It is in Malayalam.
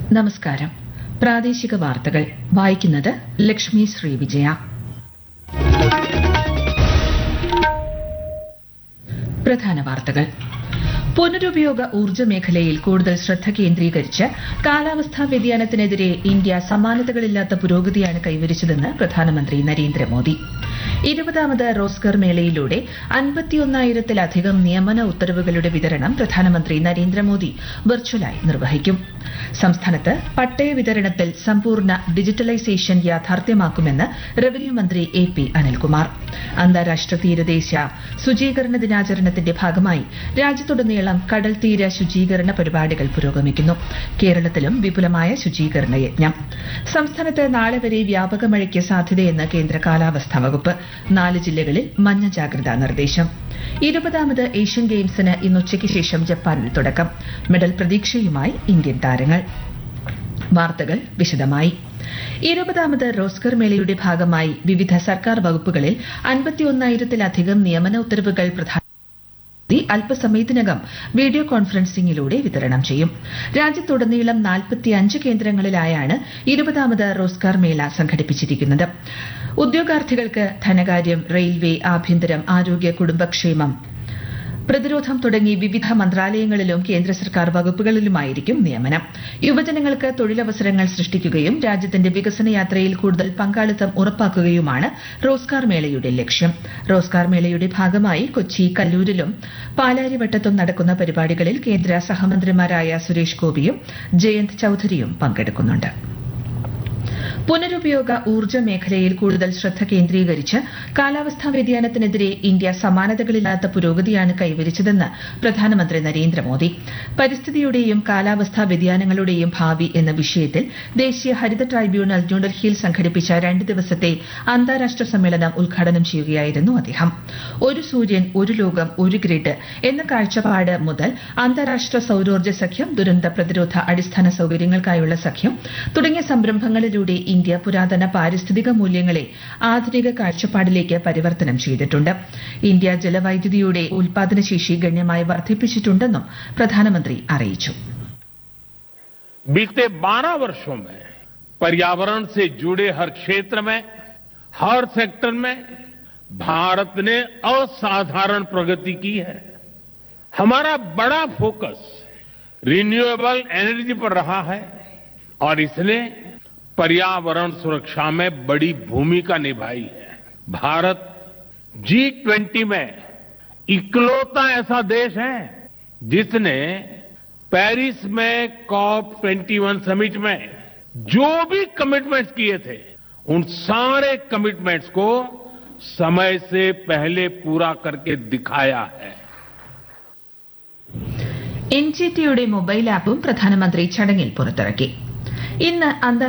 നമസ്കാരം പ്രാദേശിക വാർത്തകൾ വായിക്കുന്നത് ലക്ഷ്മി ശ്രീ വിജയ പ്രധാന വാർത്തകൾ പുനരുപയോഗ ഊർജ്ജ മേഖലയിൽ കൂടുതൽ ശ്രദ്ധ കേന്ദ്രീകരിച്ച് കാലാവസ്ഥാ വ്യതിയാനത്തിനെതിരെ ഇന്ത്യ സമാനതകളില്ലാത്ത പുരോഗതിയാണ് കൈവരിച്ചതെന്ന് പ്രധാനമന്ത്രി നരേന്ദ്രമോദി ഇരുപതാമത് റോസ്കർ മേളയിലൂടെ അൻപത്തിയൊന്നായിരത്തിലധികം നിയമന ഉത്തരവുകളുടെ വിതരണം പ്രധാനമന്ത്രി നരേന്ദ്രമോദി വെർച്വലായി നിർവഹിക്കും സംസ്ഥാനത്ത് പട്ടയ വിതരണത്തിൽ സമ്പൂർണ്ണ ഡിജിറ്റലൈസേഷൻ യാഥാർത്ഥ്യമാക്കുമെന്ന് റവന്യൂ മന്ത്രി എ പി അനിൽകുമാർ അന്താരാഷ്ട്ര തീരദേശ ശുചീകരണ ദിനാചരണത്തിന്റെ ഭാഗമായി രാജ്യത്തുടനീളം കടൽ തീര ശുചീകരണ പരിപാടികൾ പുരോഗമിക്കുന്നു കേരളത്തിലും വിപുലമായ ശുചീകരണ യജ്ഞം സംസ്ഥാനത്ത് നാളെ വരെ വ്യാപക മഴയ്ക്ക് സാധ്യതയെന്ന് കേന്ദ്ര കാലാവസ്ഥാ വകുപ്പ് നാല് ജില്ലകളിൽ മഞ്ഞ ജാഗ്രതാ നിർദ്ദേശം ഇരുപതാമത് ഏഷ്യൻ ഗെയിംസിന് ഇന്ന് ഉച്ചയ്ക്ക് ശേഷം ജപ്പാനിൽ തുടക്കം മെഡൽ പ്രതീക്ഷയുമായി ഇന്ത്യൻ താരങ്ങൾ വാർത്തകൾ വിശദമായി ഇരുപതാമത് റോസ്കർ മേളയുടെ ഭാഗമായി വിവിധ സർക്കാർ വകുപ്പുകളിൽ അൻപത്തിയൊന്നായിരത്തിലധികം നിയമന ഉത്തരവുകൾ പ്രധാന അല്പസമയത്തിനകം വീഡിയോ കോൺഫറൻസിംഗിലൂടെ വിതരണം ചെയ്യും രാജ്യത്തുടനീളം നാൽപ്പത്തിയഞ്ച് കേന്ദ്രങ്ങളിലായാണ് ഇരുപതാമത് റോസ്കാർ മേള സംഘടിപ്പിച്ചിരിക്കുന്നത് ഉദ്യോഗാർത്ഥികൾക്ക് ധനകാര്യം റെയിൽവേ ആഭ്യന്തരം ആരോഗ്യ കുടുംബക്ഷേമം പ്രതിരോധം തുടങ്ങി വിവിധ മന്ത്രാലയങ്ങളിലും കേന്ദ്ര സർക്കാർ വകുപ്പുകളിലുമായിരിക്കും നിയമനം യുവജനങ്ങൾക്ക് തൊഴിലവസരങ്ങൾ സൃഷ്ടിക്കുകയും രാജ്യത്തിന്റെ വികസന യാത്രയിൽ കൂടുതൽ പങ്കാളിത്തം ഉറപ്പാക്കുകയുമാണ് റോസ്കാർ മേളയുടെ ലക്ഷ്യം റോസ്കാർ മേളയുടെ ഭാഗമായി കൊച്ചി കല്ലൂരിലും പാലാരിവട്ടത്തും നടക്കുന്ന പരിപാടികളിൽ കേന്ദ്ര സഹമന്ത്രിമാരായ സുരേഷ് ഗോപിയും ജയന്ത് ചൌധരിയും പങ്കെടുക്കുന്നുണ്ട് പുനരുപയോഗ ഊർജ്ജ മേഖലയിൽ കൂടുതൽ ശ്രദ്ധ കേന്ദ്രീകരിച്ച് കാലാവസ്ഥാ വ്യതിയാനത്തിനെതിരെ ഇന്ത്യ സമാനതകളില്ലാത്ത പുരോഗതിയാണ് കൈവരിച്ചതെന്ന് പ്രധാനമന്ത്രി നരേന്ദ്രമോദി പരിസ്ഥിതിയുടെയും കാലാവസ്ഥാ വ്യതിയാനങ്ങളുടെയും ഭാവി എന്ന വിഷയത്തിൽ ദേശീയ ഹരിത ട്രൈബ്യൂണൽ ന്യൂഡൽഹിയിൽ സംഘടിപ്പിച്ച രണ്ട് ദിവസത്തെ അന്താരാഷ്ട്ര സമ്മേളനം ഉദ്ഘാടനം ചെയ്യുകയായിരുന്നു അദ്ദേഹം ഒരു സൂര്യൻ ഒരു ലോകം ഒരു ഗ്രിഡ് എന്ന കാഴ്ചപ്പാട് മുതൽ അന്താരാഷ്ട്ര സൌരോർജ്ജ സഖ്യം ദുരന്ത പ്രതിരോധ അടിസ്ഥാന സൌകര്യങ്ങൾക്കായുള്ള സഖ്യം തുടങ്ങിയ സംരംഭങ്ങളിലൂടെ ഇന്ത്യ പുരാതന പാരിസ്ഥിതിക മൂല്യങ്ങളെ ആധുനിക കാഴ്ചപ്പാടിലേക്ക് പരിവർത്തനം ചെയ്തിട്ടുണ്ട് ഇന്ത്യ ജലവൈദ്യുതിയുടെ ഉൽപാദനശേഷി ഗണ്യമായി വർദ്ധിപ്പിച്ചിട്ടുണ്ടെന്നും പ്രധാനമന്ത്രി അറിയിച്ചു बीते 12 वर्षों में पर्यावरण से जुड़े हर क्षेत्र में हर सेक्टर में भारत ने असाधारण प्रगति की है हमारा बड़ा फोकस रिन्यूएबल एनर्जी पर रहा है और इसने पर्यावरण सुरक्षा में बड़ी भूमिका निभाई है भारत जी ट्वेंटी में इकलौता ऐसा देश है जिसने पेरिस में कॉप 21 समिट में जो भी कमिटमेंट्स किए थे उन सारे कमिटमेंट्स को समय से पहले पूरा करके दिखाया है എൻ ജി ടിയുടെ മൊബൈൽ ആപ്പും പ്രധാനമന്ത്രി ചടങ്ങിൽ പുറത്തിറക്കി ഇന്ന് അന്താരാഷ്ട്ര